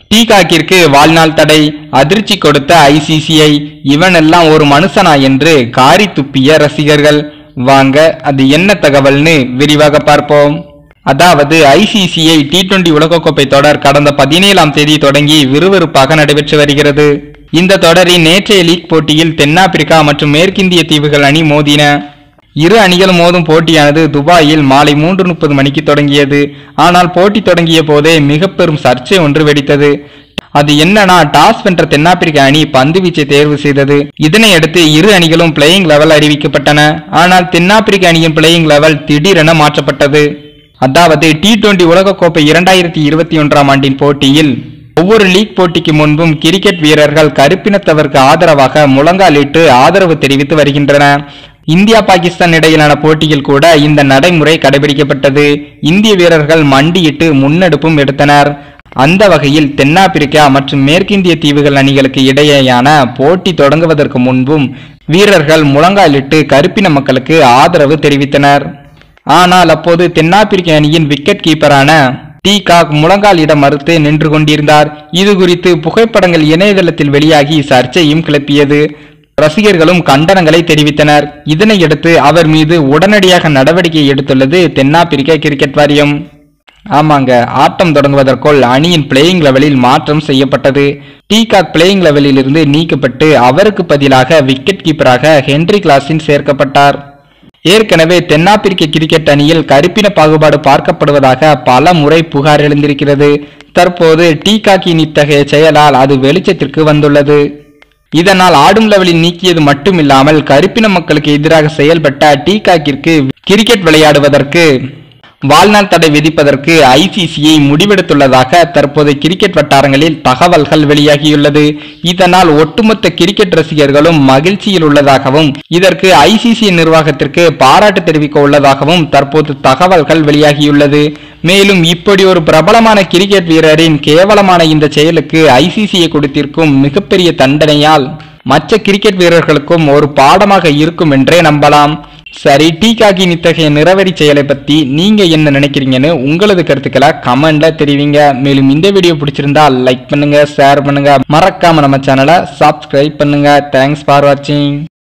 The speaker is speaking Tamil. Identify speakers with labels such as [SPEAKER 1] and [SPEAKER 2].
[SPEAKER 1] டீகாக்கிற்கு வாழ்நாள் தடை அதிர்ச்சி கொடுத்த ஐசிசிஐ இவனெல்லாம் ஒரு மனுஷனா என்று காரி துப்பிய ரசிகர்கள் வாங்க அது என்ன தகவல்னு விரிவாக பார்ப்போம் அதாவது ஐசிசிஐ டி டுவெண்டி உலகக்கோப்பை தொடர் கடந்த பதினேழாம் தேதி தொடங்கி விறுவிறுப்பாக நடைபெற்று வருகிறது இந்த தொடரின் நேற்றைய லீக் போட்டியில் தென்னாப்பிரிக்கா மற்றும் மேற்கிந்திய தீவுகள் அணி மோதின இரு அணிகள் மோதும் போட்டியானது துபாயில் மாலை மூன்று முப்பது மணிக்கு தொடங்கியது ஆனால் போட்டி தொடங்கிய போதே மிக பெரும் சர்ச்சை ஒன்று வெடித்தது அது என்னன்னா டாஸ் வென்ற தென்னாப்பிரிக்க அணி பந்து வீச்சை தேர்வு செய்தது இதனையடுத்து இரு அணிகளும் பிளேயிங் லெவல் அறிவிக்கப்பட்டன ஆனால் தென்னாப்பிரிக்க அணியின் பிளேயிங் லெவல் திடீரென மாற்றப்பட்டது அதாவது டி டுவெண்டி உலகக்கோப்பை இரண்டாயிரத்தி இருபத்தி ஒன்றாம் ஆண்டின் போட்டியில் ஒவ்வொரு லீக் போட்டிக்கு முன்பும் கிரிக்கெட் வீரர்கள் கருப்பினத்தவருக்கு ஆதரவாக முழங்காலிட்டு ஆதரவு தெரிவித்து வருகின்றன இந்தியா பாகிஸ்தான் இடையிலான போட்டியில் கூட இந்த நடைமுறை கடைபிடிக்கப்பட்டது இந்திய வீரர்கள் மண்டியிட்டு முன்னெடுப்பும் எடுத்தனர் அந்த வகையில் தென்னாப்பிரிக்கா மற்றும் மேற்கிந்திய தீவுகள் அணிகளுக்கு இடையேயான போட்டி தொடங்குவதற்கு முன்பும் வீரர்கள் முழங்காலிட்டு கருப்பின மக்களுக்கு ஆதரவு தெரிவித்தனர் ஆனால் அப்போது தென்னாப்பிரிக்க அணியின் விக்கெட் கீப்பரான டி காக் முழங்காலிட மறுத்து நின்று கொண்டிருந்தார் இது குறித்து புகைப்படங்கள் இணையதளத்தில் வெளியாகி சர்ச்சையும் கிளப்பியது ரசிகர்களும் கண்டனங்களை தெரிவித்தனர் இதனையடுத்து அவர் மீது உடனடியாக நடவடிக்கை எடுத்துள்ளது தென்னாப்பிரிக்க கிரிக்கெட் வாரியம் ஆமாங்க ஆட்டம் தொடங்குவதற்குள் அணியின் பிளேயிங் லெவலில் மாற்றம் செய்யப்பட்டது டீகாக் பிளேயிங் லெவலில் இருந்து நீக்கப்பட்டு அவருக்கு பதிலாக விக்கெட் கீப்பராக ஹென்ரி கிளாஸின் சேர்க்கப்பட்டார் ஏற்கனவே தென்னாப்பிரிக்க கிரிக்கெட் அணியில் கருப்பின பாகுபாடு பார்க்கப்படுவதாக பல முறை புகார் எழுந்திருக்கிறது தற்போது டீகாக்கின் இத்தகைய செயலால் அது வெளிச்சத்திற்கு வந்துள்ளது இதனால் ஆடும் லெவலில் நீக்கியது மட்டுமில்லாமல் கருப்பின மக்களுக்கு எதிராக செயல்பட்ட டீகாக்கிற்கு கிரிக்கெட் விளையாடுவதற்கு வாழ்நாள் தடை விதிப்பதற்கு ஐசிசிஐ முடிவெடுத்துள்ளதாக தற்போது கிரிக்கெட் வட்டாரங்களில் தகவல்கள் வெளியாகியுள்ளது இதனால் ஒட்டுமொத்த கிரிக்கெட் ரசிகர்களும் மகிழ்ச்சியில் உள்ளதாகவும் இதற்கு ஐசிசி நிர்வாகத்திற்கு பாராட்டு தெரிவிக்க உள்ளதாகவும் தற்போது தகவல்கள் வெளியாகியுள்ளது மேலும் இப்படி ஒரு பிரபலமான கிரிக்கெட் வீரரின் கேவலமான இந்த செயலுக்கு ஐசிசியை கொடுத்திருக்கும் மிகப்பெரிய தண்டனையால் மற்ற கிரிக்கெட் வீரர்களுக்கும் ஒரு பாடமாக இருக்கும் என்றே நம்பலாம் சரி டீகாக்கின் இத்தகைய நிறவரி செயலை பத்தி நீங்க என்ன நினைக்கிறீங்கன்னு உங்களது கருத்துக்களை கமெண்ட்ல தெரிவிங்க மேலும் இந்த வீடியோ பிடிச்சிருந்தா லைக் பண்ணுங்க ஷேர் பண்ணுங்க மறக்காம நம்ம சேனலை சப்ஸ்கிரைப் பண்ணுங்க தேங்க்ஸ் ஃபார் வாட்சிங்